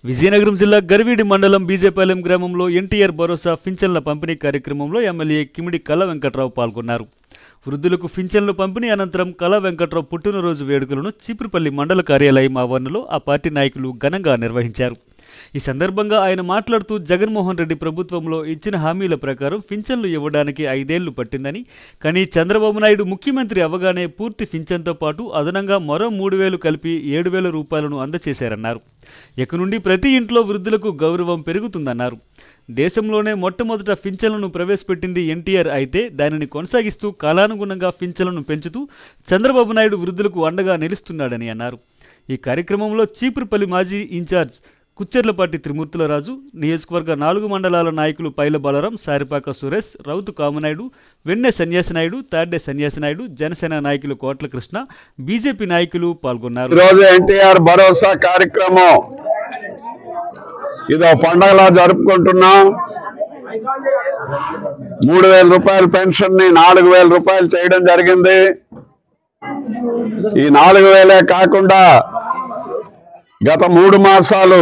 విజయనగరం జిల్లా గర్వీడి మండలం బీజేపాలెం గ్రామంలో ఎన్టీఆర్ భరోసా పింఛన్ల పంపిణీ కార్యక్రమంలో ఎమ్మెల్యే కిమిడి కళ వెంకట్రావు పాల్గొన్నారు వృద్ధులకు పింఛన్లు పంపిణీ అనంతరం కళ వెంకట్రావు పుట్టినరోజు వేడుకలను చీపురుపల్లి మండల కార్యాలయం ఆవరణలో ఆ పార్టీ నాయకులు ఘనంగా నిర్వహించారు ఈ సందర్భంగా ఆయన మాట్లాడుతూ జగన్మోహన్ రెడ్డి ప్రభుత్వంలో ఇచ్చిన హామీల ప్రకారం పింఛన్లు ఇవ్వడానికి ఐదేళ్లు పట్టిందని కానీ చంద్రబాబు నాయుడు ముఖ్యమంత్రి అవగానే పూర్తి పింఛన్తో పాటు అదనంగా మరో మూడు వేలు కలిపి ఏడు వేల రూపాయలను అందజేశారన్నారు ఇక నుండి ప్రతి ఇంట్లో వృద్ధులకు గౌరవం పెరుగుతుందన్నారు దేశంలోనే మొట్టమొదట పింఛన్లను ప్రవేశపెట్టింది ఎన్టీఆర్ అయితే దానిని కొనసాగిస్తూ కాలానుగుణంగా పింఛన్లను పెంచుతూ చంద్రబాబు నాయుడు వృద్ధులకు అండగా నిలుస్తున్నాడని అన్నారు ఈ కార్యక్రమంలో చీపురుపల్లి మాజీ ఇన్ఛార్జ్ కుచ్చెర్లపాటి త్రిమూర్తులరాజు నియోజకవర్గ నాలుగు మండలాల నాయకులు పైల బలరాం సారిపాక సురేష్ రౌతు కామనాయుడు వెన్నె సన్యాసినాయుడు తాడ్డే సన్యాసినాయుడు జనసేన నాయకులు కోట్ల కృష్ణ బీజేపీ నాయకులు పాల్గొన్నారు ఈరోజు ఎన్టీఆర్ భరోసా కార్యక్రమం ఇదో పండగలా జరుపుకుంటున్నాం మూడు వేల రూపాయల పెన్షన్ ని నాలుగు వేల రూపాయలు చేయడం జరిగింది ఈ నాలుగు వేలే కాకుండా గత మూడు మాసాలు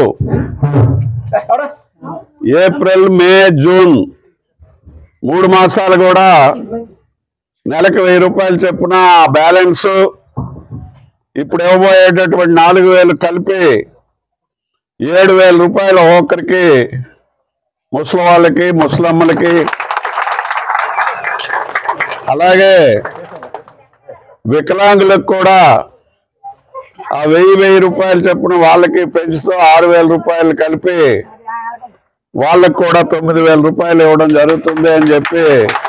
ఏప్రిల్ మే జూన్ మూడు మాసాలు కూడా నెలకు వెయ్యి రూపాయలు చెప్పున బ్యాలెన్స్ ఇప్పుడు ఇవ్వబోయేటటువంటి నాలుగు వేలు కలిపి ఏడు వేల రూపాయలు ఒక్కరికి ముసలి వాళ్ళకి ముసలమ్మలకి అలాగే వికలాంగులకు కూడా ఆ వెయ్యి వెయ్యి రూపాయలు చొప్పున వాళ్ళకి పెంచుతూ ఆరు వేల రూపాయలు కలిపి వాళ్ళకు కూడా తొమ్మిది వేల రూపాయలు ఇవ్వడం జరుగుతుంది అని చెప్పి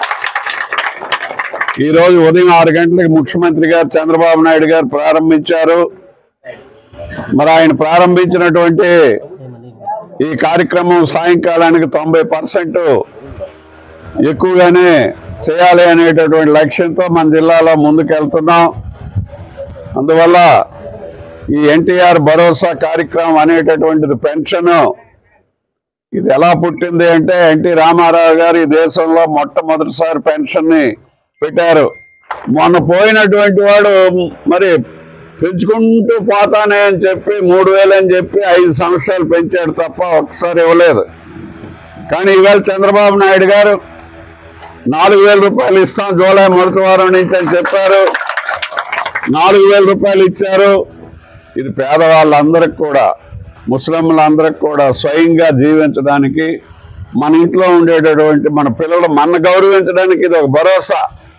ఈ రోజు ఉదయం ఆరు గంటలకు ముఖ్యమంత్రి గారు చంద్రబాబు నాయుడు గారు ప్రారంభించారు మరి ఆయన ప్రారంభించినటువంటి ఈ కార్యక్రమం సాయంకాలానికి తొంభై పర్సెంట్ ఎక్కువగానే చేయాలి అనేటటువంటి లక్ష్యంతో మన జిల్లాలో ముందుకెళ్తున్నాం అందువల్ల ఈ ఎన్టీఆర్ భరోసా కార్యక్రమం అనేటటువంటిది పెన్షన్ ఇది ఎలా పుట్టింది అంటే ఎన్టీ రామారావు గారు ఈ దేశంలో మొట్టమొదటిసారి పెన్షన్ ని పెట్టారు మొన్న పోయినటువంటి వాడు మరి పెంచుకుంటూ పోతానే అని చెప్పి మూడు వేలు అని చెప్పి ఐదు సంవత్సరాలు పెంచాడు తప్ప ఒక్కసారి ఇవ్వలేదు కానీ ఈవేళ చంద్రబాబు నాయుడు గారు నాలుగు వేల రూపాయలు ఇస్తాం జూలై మొదటి వారం నుంచి అని చెప్పారు నాలుగు వేల రూపాయలు ఇచ్చారు ఇది పేదవాళ్ళందరికి కూడా ముస్లింలందరికి కూడా స్వయంగా జీవించడానికి మన ఇంట్లో ఉండేటటువంటి మన పిల్లలు మన గౌరవించడానికి ఇది ఒక భరోసా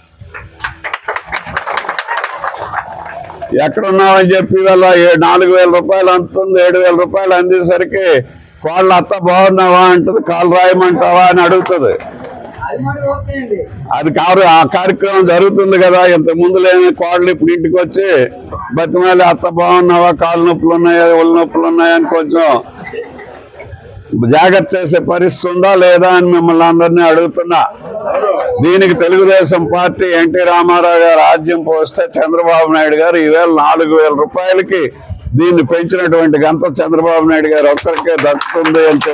ఎక్కడున్నామని చెప్పి వాళ్ళ ఏ- నాలుగు వేల రూపాయలు అందుతుంది ఏడు వేల రూపాయలు అందేసరికి వాళ్ళ అత్త బాగున్నావా అంటుంది కాళ్ళు రాయమంటావా అని అడుగుతుంది అది కారు ఆ కార్యక్రమం జరుగుతుంది కదా ఇంత ముందు లేని కోడలు ఇప్పుడు ఇంటికి వచ్చి బతిమాలి అత్త బాగున్నావా కాళ్ళు నొప్పులు ఉన్నాయా ఒళ్ళు నొప్పులు ఉన్నాయా అని కొంచెం జాగ్రత్త చేసే పరిస్థితి ఉందా లేదా అని మిమ్మల్ని అందరినీ అడుగుతున్నా దీనికి తెలుగుదేశం పార్టీ ఎన్టీ రామారావు గారు రాజ్యం పోస్తే చంద్రబాబు నాయుడు గారు ఈవేళ నాలుగు వేల రూపాయలకి దీన్ని పెంచినటువంటి గంత చంద్రబాబు నాయుడు గారు ఒక్కరికే దక్కుతుంది అని చెప్పి